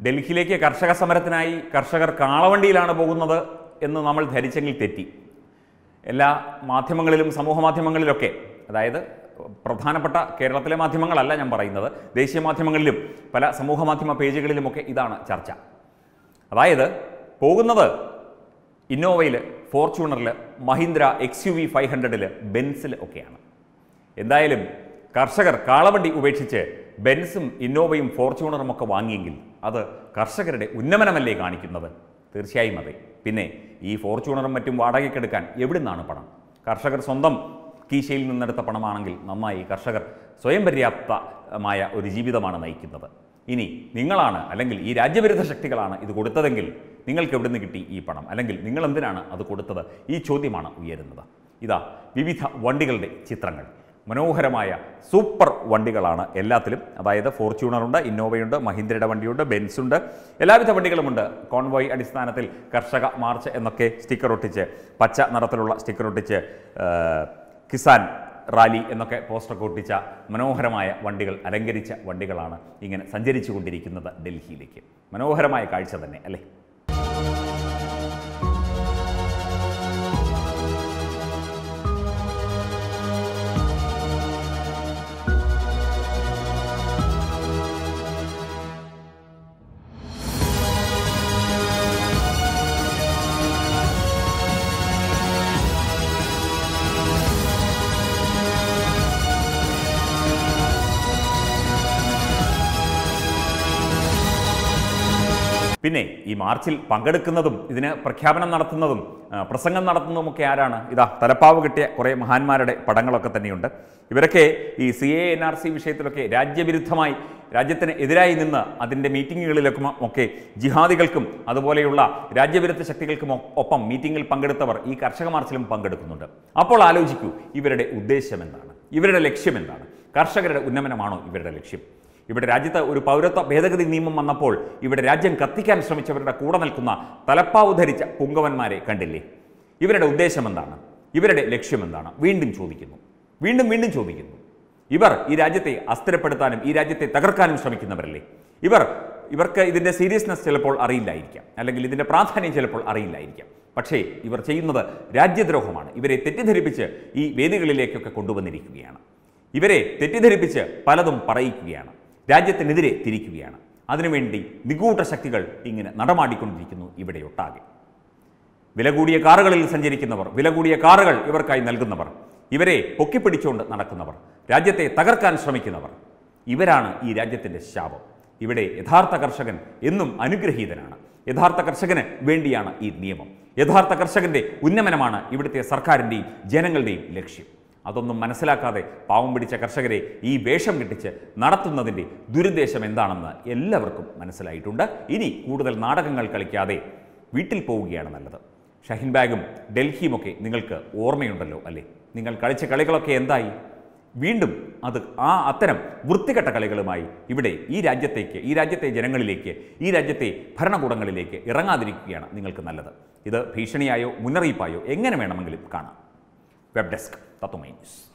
ഡൽഹിയിലേക്ക് കർഷക സമരത്തിനായി കർഷകർ കാളവണ്ടിയിലാണ് പോകുന്നത് എന്ന് നമ്മൾ ധരിച്ചെങ്കിൽ തെറ്റി എല്ലാ മാധ്യമങ്ങളിലും സമൂഹ മാധ്യമങ്ങളിലൊക്കെ അതായത് പ്രധാനപ്പെട്ട കേരളത്തിലെ മാധ്യമങ്ങളല്ല ഞാൻ പറയുന്നത് ദേശീയ മാധ്യമങ്ങളിലും പല സമൂഹ മാധ്യമ പേജുകളിലുമൊക്കെ ഇതാണ് ചർച്ച അതായത് പോകുന്നത് ഇന്നോവയിൽ ഫോർച്യൂണറിൽ Mahindra X U V five ഹൺഡ്രഡിൽ ബെൻസിൽ ഒക്കെയാണ് എന്തായാലും കർഷകർ കാളവണ്ടി ഉപേക്ഷിച്ച് ബെൻസും ഇന്നോവയും ഫോർച്യൂണറും ഒക്കെ വാങ്ങിയെങ്കിൽ അത് കർഷകരുടെ ഉന്നമനമല്ലേ കാണിക്കുന്നത് തീർച്ചയായും അതെ പിന്നെ ഈ ഫോർച്യൂണറും മറ്റും വാടകയ്ക്കെടുക്കാൻ എവിടെ നിന്നാണ് പണം കർഷകർ സ്വന്തം കീശയിൽ നിന്നെടുത്ത പണമാണെങ്കിൽ നന്നായി കർഷകർ സ്വയം പര്യാപ്തമായ ഒരു ജീവിതമാണ് നയിക്കുന്നത് ഇനി നിങ്ങളാണ് അല്ലെങ്കിൽ ഈ രാജ്യവിരുദ്ധ ശക്തികളാണ് ഇത് കൊടുത്തതെങ്കിൽ നിങ്ങൾക്ക് എവിടെ നിന്ന് കിട്ടി ഈ പണം അല്ലെങ്കിൽ നിങ്ങൾ എന്തിനാണ് അത് കൊടുത്തത് ഈ ചോദ്യമാണ് ഉയരുന്നത് ഇതാ വിവിധ വണ്ടികളുടെ ചിത്രങ്ങൾ മനോഹരമായ സൂപ്പർ വണ്ടികളാണ് എല്ലാത്തിലും അതായത് ഫോർച്യൂണറുണ്ട് ഇന്നോവയുണ്ട് മഹീന്ദ്രയുടെ വണ്ടിയുണ്ട് ബെൻസുണ്ട് എല്ലാവിധ വണ്ടികളുമുണ്ട് കോൺവോയ് അടിസ്ഥാനത്തിൽ കർഷക മാർച്ച് എന്നൊക്കെ സ്റ്റിക്കർ ഒട്ടിച്ച് പച്ച നിറത്തിലുള്ള സ്റ്റിക്കർ ഒട്ടിച്ച് ആ, കിസാൻ റാലി എന്നൊക്കെ പോസ്റ്ററൊക്കെ ഒട്ടിച്ച മനോഹരമായ വണ്ടികൾ അലങ്കരിച്ച വണ്ടികളാണ് ഇങ്ങനെ സഞ്ചരിച്ചു കൊണ്ടിരിക്കുന്നത് ഡൽഹിയിലേക്ക് മനോഹരമായ കാഴ്ച തന്നെ അല്ലേ പിന്നെ ഈ മാർച്ചിൽ പങ്കെടുക്കുന്നതും ഇതിന് പ്രഖ്യാപനം നടത്തുന്നതും ആ, പ്രസംഗം നടത്തുന്നതുമൊക്കെ ആരാണ് ഇതാ തലപ്പാവ് കിട്ടിയ കുറേ മഹാന്മാരുടെ പടങ്ങളൊക്കെ തന്നെയുണ്ട് ഇവരൊക്കെ ഈ C A N R C വിഷയത്തിലൊക്കെ രാജ്യവിരുദ്ധമായി രാജ്യത്തിന് എതിരായി നിന്ന് അതിൻ്റെ മീറ്റിങ്ങുകളിലൊക്കെ ഒക്കെ ജിഹാദികൾക്കും അതുപോലെയുള്ള രാജ്യവിരുദ്ധ ശക്തികൾക്കും ഒ- ഒപ്പം മീറ്റിങ്ങിൽ പങ്കെടുത്തവർ ഈ കർഷക മാർച്ചിലും പങ്കെടുക്കുന്നുണ്ട് അപ്പോൾ ആലോചിക്കൂ ഇവരുടെ ഉദ്ദേശം എന്താണ് ഇവരുടെ ലക്ഷ്യം എന്താണ് കർഷകരുടെ ഉന്നമനമാണോ ഇവരുടെ ലക്ഷ്യം ഇവിടെ രാജ്യത്ത് ഒരു പൗരത്വ ഭേദഗതി നിയമം വന്നപ്പോൾ ഇവിടെ രാജ്യം കത്തിക്കാൻ ശ്രമിച്ചവരുടെ കൂടെ നിൽക്കുന്ന തലപ്പാവ് ധരിച്ച പുങ്കവന്മാരെ കണ്ടില്ലേ ഇവരുടെ ഉദ്ദേശം എന്താണ് ഇവരുടെ ലക്ഷ്യം എന്താണ് വീണ്ടും ചോദിക്കുന്നു വീണ്ടും വീണ്ടും ചോദിക്കുന്നു ഇവർ ഈ രാജ്യത്തെ അസ്ഥിരപ്പെടുത്താനും ഈ രാജ്യത്തെ തകർക്കാനും ശ്രമിക്കുന്നവരല്ലേ ഇവർ ഇവർക്ക് ഇതിൻ്റെ സീരിയസ്നെസ് ചിലപ്പോൾ അറിയില്ലായിരിക്കാം അല്ലെങ്കിൽ ഇതിൻ്റെ പ്രാധാന്യം ചിലപ്പോൾ അറിയില്ലായിരിക്കാം പക്ഷേ ഇവർ ചെയ്യുന്നത് രാജ്യദ്രോഹമാണ് ഇവരെ തെറ്റിദ്ധരിപ്പിച്ച് ഈ വേദികളിലേക്കൊക്കെ കൊണ്ടുവന്നിരിക്കുകയാണ് ഇവരെ തെറ്റിദ്ധരിപ്പിച്ച് പലതും പറയിക്കുകയാണ് രാജ്യത്തിനെതിരെ തിരിക്കുകയാണ് അതിനുവേണ്ടി നിഗൂഢ ശക്തികൾ ഇങ്ങനെ നടമാടിക്കൊണ്ടിരിക്കുന്നു ഇവിടെ ഒട്ടാകെ വില കൂടിയ കാറുകളിൽ സഞ്ചരിക്കുന്നവർ വില കൂടിയ കാറുകൾ ഇവർക്കായി നൽകുന്നവർ ഇവരെ പൊക്കിപ്പിടിച്ചുകൊണ്ട് നടക്കുന്നവർ രാജ്യത്തെ തകർക്കാൻ ശ്രമിക്കുന്നവർ ഇവരാണ് ഈ രാജ്യത്തിൻ്റെ ശാപം ഇവിടെ യഥാർത്ഥ കർഷകൻ എന്നും അനുഗ്രഹീതനാണ് യഥാർത്ഥ കർഷകന് വേണ്ടിയാണ് ഈ നിയമം യഥാർത്ഥ കർഷകന്റെ ഉന്നമനമാണ് ഇവിടുത്തെ സർക്കാരിൻ്റെയും ജനങ്ങളുടെയും ലക്ഷ്യം അതൊന്നും മനസ്സിലാക്കാതെ പാവം പിടിച്ച കർഷകരെ ഈ വേഷം കെട്ടിച്ച് നടത്തുന്നതിൻ്റെ ദുരുദ്ദേശം എന്താണെന്ന് എല്ലാവർക്കും മനസ്സിലായിട്ടുണ്ട് ഇനി കൂടുതൽ നാടകങ്ങൾ കളിക്കാതെ വീട്ടിൽ പോവുകയാണ് നല്ലത് ഷഹിൻ ബാഗും ഡൽഹിയുമൊക്കെ നിങ്ങൾക്ക് ഓർമ്മയുണ്ടല്ലോ അല്ലേ നിങ്ങൾ കളിച്ച കളികളൊക്കെ എന്തായി വീണ്ടും അത് ആ അത്തരം വൃത്തികെട്ട കളികളുമായി ഇവിടെ ഈ രാജ്യത്തേക്ക് ഈ രാജ്യത്തെ ജനങ്ങളിലേക്ക് ഈ രാജ്യത്തെ ഭരണകൂടങ്ങളിലേക്ക് ഇറങ്ങാതിരിക്കുകയാണ് നിങ്ങൾക്ക് നല്ലത് ഇത് ഭീഷണിയായോ മുന്നറിയിപ്പായോ എങ്ങനെ വേണമെങ്കിലും കാണാം വെബ് ഡെസ്ക് തത്വമൈ ന്യൂസ്